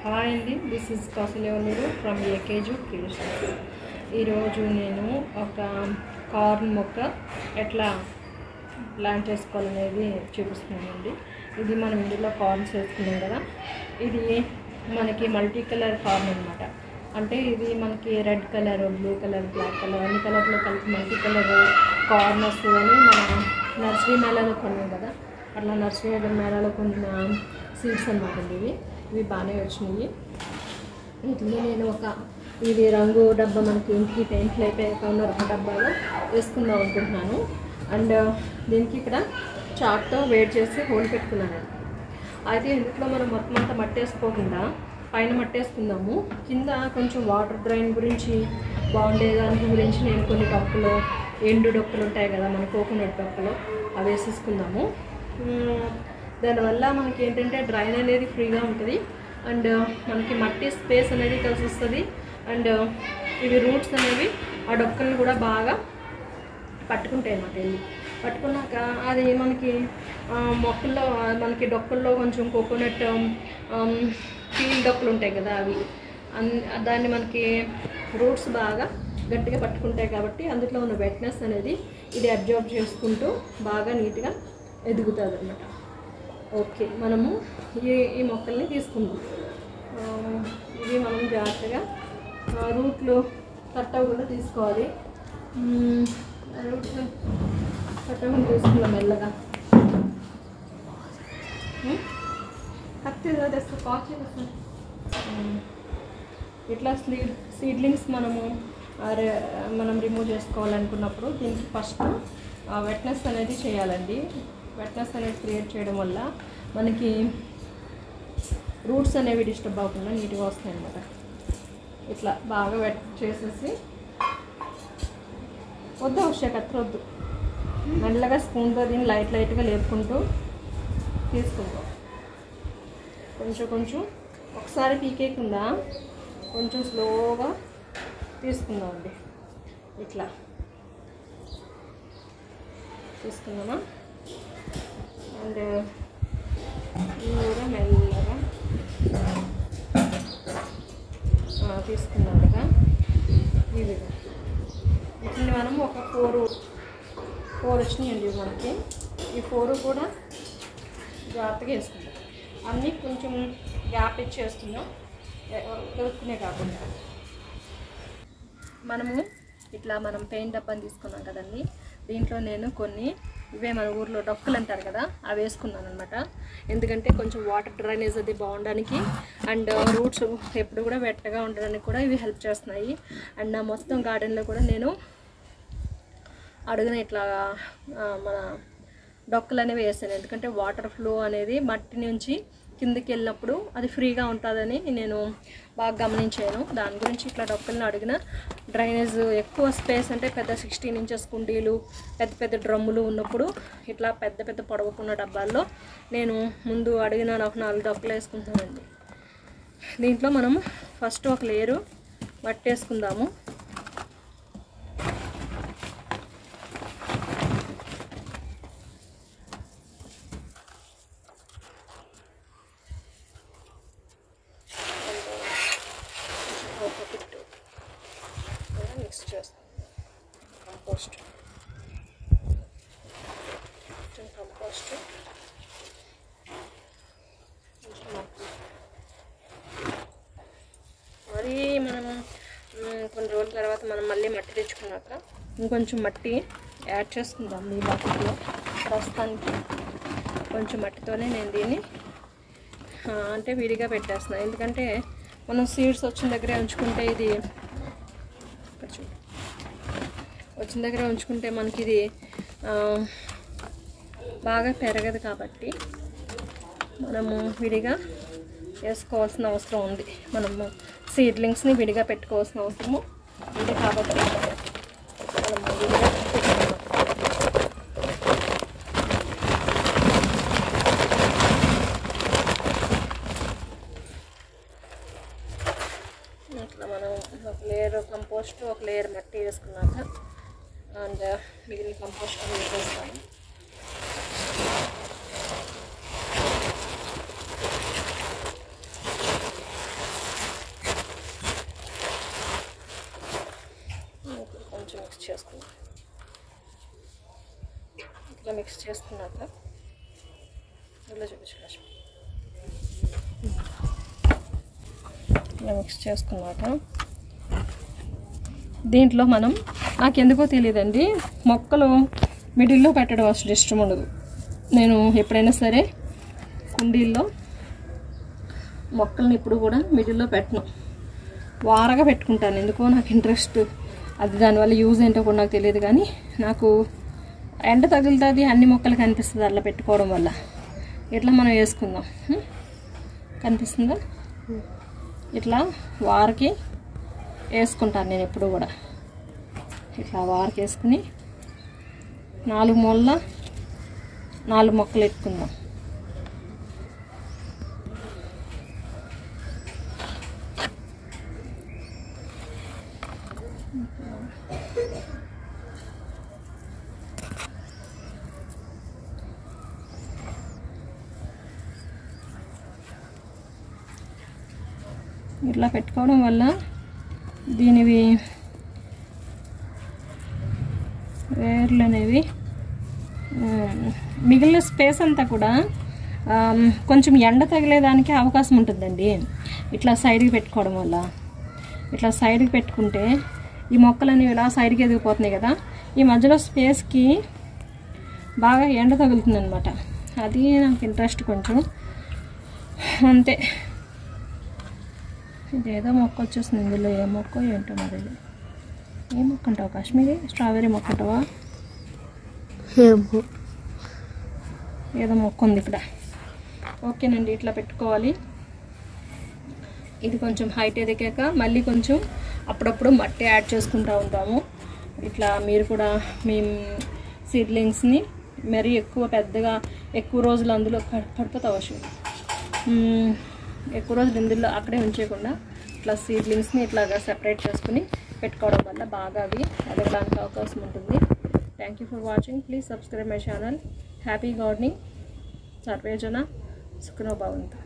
Hi అండి this is కౌసల్యవల్లుడు from ఏకేజు క్రియేషన్స్ ఈరోజు నేను ఒక కార్న్ మొక్క ఎట్లా ప్లాంట్ చేసుకోవాలనేది చూపిస్తున్నానండి ఇది మనం ఇందులో కార్న్స్ వేసుకున్నాం కదా ఇది మనకి మల్టీ కలర్ కార్న్ అనమాట అంటే ఇది మనకి red colour blue colour black colour అన్ని కలర్లో కలిపి మల్టీ కలర్ కార్న్ వస్తుందని మన నర్సరీ మేళాలో కొన్నాం కదా అట్లా నర్సరీ మేళాలో కొన్న సీడ్స్ అనమాట ఇవి ఇవి బాగానే వచ్చినాయి ఇట్లా నేను ఒక ఇది రంగు డబ్బా మనకి ఇంటికి పెయింట్లు అయిపోయాక ఉన్న ఒక డబ్బాలో వేసుకుందాం అనుకుంటున్నాను అండ్ దీనికి ఇక్కడ చాక్తో వేడి చేసి హోల్ పెట్టుకున్నాను అయితే ఇందులో మనం మొత్తం అంతా మట్టేసుకోకుండా పైన మట్టేసుకుందాము కింద కొంచెం వాటర్ డ్రైన్ గురించి బాగుండే దాని గురించి నేను కొన్ని డొక్కలు ఎండు డొక్కలు ఉంటాయి కదా మన కోకోనట్ డొక్కలు అవి వేసేసుకుందాము మ్మ్. దానివల్ల మనకి ఏంటంటే డ్రైన్ అనేది ఫ్రీగా ఉంటుంది అండ్ మనకి మట్టి స్పేస్ అనేది కలిసి వస్తుంది అండ్ ఇవి రూట్స్ అనేవి ఆ డొక్కల్ని కూడా బాగా పట్టుకుంటాయి అన్నమాట వెళ్ళి పట్టుకున్నాక అది మనకి ఆ, మొక్కల్లో ఆ, మనకి డొక్కల్లో కొంచెం కోకోనట్ పీల్ డొక్కలు ఉంటాయి కదా అవి అన్ దాన్ని మనకి రూట్స్ బాగా గట్టిగా పట్టుకుంటాయి కాబట్టి అందులో ఉన్న వెట్నెస్ అనేది ఇది అబ్జర్వ్ చేసుకుంటూ బాగా నీట్గా ఎదుగుతుంది అనమాట ఓకే మనము ఈ ఈ మొక్కల్ని తీసుకుందాం ఆ, ఇవి మనం జాగ్రత్తగా ఆ, రూట్లు కట్ అవ్వకుండా తీసుకోవాలి మ్మ్, ఆ రూట్లు కట్ అవ్వకుండా తీసుకుందాం మెల్లగా మ్మ్? కత్తి ఏదో తెస్తా కాచి తెస్తా. మ్మ్. ఇట్లా స్లీడ్ సీడ్లింగ్స్ మనము ఆ రే- మనం రిమూవ్ చేసుకోవాలనుకున్నప్పుడు దీనికి ఫస్ట్ వెట్నెస్ అనేది చేయాలండి వెట్నెస్ అనేది క్రియేట్ చేయడం వల్ల మనకి రూట్స్ అనేవి డిస్టర్బ్ అవ్వకుండా నీట్గా వస్తాయి అన్నమాట ఇట్లా బాగా వెట్ చేసేసి వద్దు వచ్చే కత్తి వద్దు మెల్లగా స్పూన్తో దీన్ని లైట్ లైట్గా లేపుకుంటూ తీసుకుంటాం కొంచెం కొంచెం ఒకసారి పీకేకుండా కొంచెం స్లోగా తీసుకుందామండి ఇట్లా తీసుకుందామా అండ్ ఇవి కూడా మెల్లగా ఆ, తీసుకున్నాం కదా ఈ విధంగా వీటిని మనం ఒక ఫోర్ ఫోర్ వచ్చినాయండి ఇవి మనకి ఈ ఫోర్ కూడా జాగ్రత్తగా వేసుకుందాం అన్నీ కొంచెం గ్యాప్ ఇచ్చేస్తున్నాం దొరుకునే కాకుండా మనము ఇట్లా మనం పెయింట్ డబ్బాని తీసుకున్నాం కదండి దీంట్లో నేను కొన్ని ఇవే మన ఊర్లో డొక్కలు అంటారు కదా అవి వేసుకున్నాను అనమాట ఎందుకంటే కొంచెం వాటర్ డ్రైనేజ్ అది బాగుండడానికి అండ్ రూట్స్ ఎప్పుడు కూడా వెట్టగా ఉండడానికి కూడా ఇవి హెల్ప్ చేస్తున్నాయి అండ్ నా మొత్తం గార్డెన్లో కూడా నేను అడుగున ఇట్లా ఆ, మన డొక్కలు అనేవి వేసాను ఎందుకంటే వాటర్ ఫ్లో అనేది మట్టి నుంచి కిందకి వెళ్ళినప్పుడు అది ఫ్రీగా ఉంటుందని నేను బాగా గమనించాను దాని గురించి ఇట్లా డొక్కలను అడిగిన డ్రైనేజ్ ఎక్కువ స్పేస్ అంటే పెద్ద సిక్స్టీన్ ఇంచెస్ కుండీలు పెద్ద పెద్ద డ్రమ్ములు ఉన్నప్పుడు ఇట్లా పెద్ద పెద్ద పొడవుకున్న డబ్బాల్లో నేను ముందు అడిగిన ఒక నాలుగు డొక్కలు వేసుకుంటానండి దీంట్లో మనము ఫస్ట్ ఒక లేరు మట్టేసుకుందాము ఒక పిట్టు కూడా మిక్స్ చేస్తాం కంపోస్ట్ కొంచెం కంపోస్ట్ కొంచెం మట్టి మరి మనం మ్, కొన్ని రోజుల తర్వాత మనం మళ్ళీ మట్టి తెచ్చుకున్నాక ఇంకొంచెం మట్టి యాడ్ చేసుకుందాం ఈ బకెట్లో ప్రస్తుతానికి కొంచెం మట్టితోనే నేను దీన్ని ఆ, అంటే విడిగా పెట్టేస్తున్నాను ఎందుకంటే మనం సీడ్స్ వచ్చిన దగ్గరే ఉంచుకుంటే ఇది ఇక్కడ చూడు వచ్చిన దగ్గర ఉంచుకుంటే మనకి ఇది ఆ, బాగా పెరగదు కాబట్టి మనము విడిగా వేసుకోవాల్సిన అవసరం ఉంది మనము సీడ్లింగ్స్ని విడిగా పెట్టుకోవాల్సిన అవసరము ఉంది కాబట్టి మనము విడిగా పెట్టుకున్నాము. ఇట్లా మనం ఒక లేయర్ కంపోస్ట్ ఒక లేయర్ మట్టి వేసుకున్నాక అండ్ మిగిలిన కంపోస్ట్ వేసేస్తాము మిక్స్ చేసుకుందాం ఇలా మిక్స్ చేసుకున్నాక ఇలా చూపించు లక్ష్మి ఇలా మిక్స్ చేసుకున్నాక దీంట్లో మనం నాకు ఎందుకో తెలియదండి మొక్కలు మిడిల్లో పెట్టడం అసలు ఇష్టం ఉండదు నేను ఎప్పుడైనా సరే కుండీల్లో మొక్కల్ని ఇప్పుడు కూడా మిడిల్లో పెట్టను వారగా పెట్టుకుంటాను ఎందుకో నాకు ఇంట్రెస్ట్ అది దానివల్ల యూజ్ ఏంటో కూడా నాకు తెలియదు కానీ నాకు ఎండ తగులుతుంది అన్ని మొక్కలు కనిపిస్తుంది అలా పెట్టుకోవడం వల్ల ఇట్లా మనం వేసుకుందాం హ్మ్? కనిపిస్తుందా ఇట్లా వారకి వేసుకుంటాను నేను ఎప్పుడు కూడా ఇట్లా వారకి వేసుకుని నాలుగు మూలల నాలుగు మొక్కలు ఎత్తుకుందాం ఇట్లా పెట్టుకోవడం వల్ల దీనివి వేర్లు అనేవి ఉమ్, మిగిలిన స్పేస్ అంతా కూడా ఆమ్, కొంచెం ఎండ తగిలేదానికి అవకాశం ఉంటుందండి ఇట్లా సైడ్కి పెట్టుకోవడం వల్ల ఇట్లా సైడ్కి పెట్టుకుంటే ఈ మొక్కలు అనేవి ఇలా సైడ్కి ఎదిగిపోతున్నాయి కదా ఈ మధ్యలో స్పేస్కి బాగా ఎండ తగులుతుంది అనమాట అది నాకు ఇంట్రెస్ట్ కొంచెం అంతే ఇదేదో మొక్క వచ్చేసింది ఇందులో ఏ మొక్క ఏంటో మరి ఇది. ఏ మొక్క అంటావు కాశ్మీరీ స్ట్రాబెర్రీ మొక్క అంటావా ఏమో ఏదో మొక్క ఉంది ఇక్కడ ఓకేనండి ఇట్లా పెట్టుకోవాలి ఇది కొంచెం హైట్ ఎదిగాక మళ్ళీ కొంచెం అప్పుడప్పుడు మట్టి యాడ్ చేసుకుంటూ ఉంటాము ఇట్లా మీరు కూడా మీ సీడ్లింగ్స్ని మరీ ఎక్కువ పెద్దగా ఎక్కువ రోజులు అందులో పడి- పడిపోతావు అసలు మ్మ్, ఎక్కువ రోజులు ఇందులో అక్కడే ఉంచేయకుండా ఇట్లా సీడ్లింగ్స్ని ఇట్లాగా సెపరేట్ చేసుకుని పెట్టుకోవడం వల్ల బాగా అవి ఎదగడానికి అవకాశం ఉంటుంది thank you for watching please subscribe my channel happy gardening సర్వేజన సుఖనో భవంతు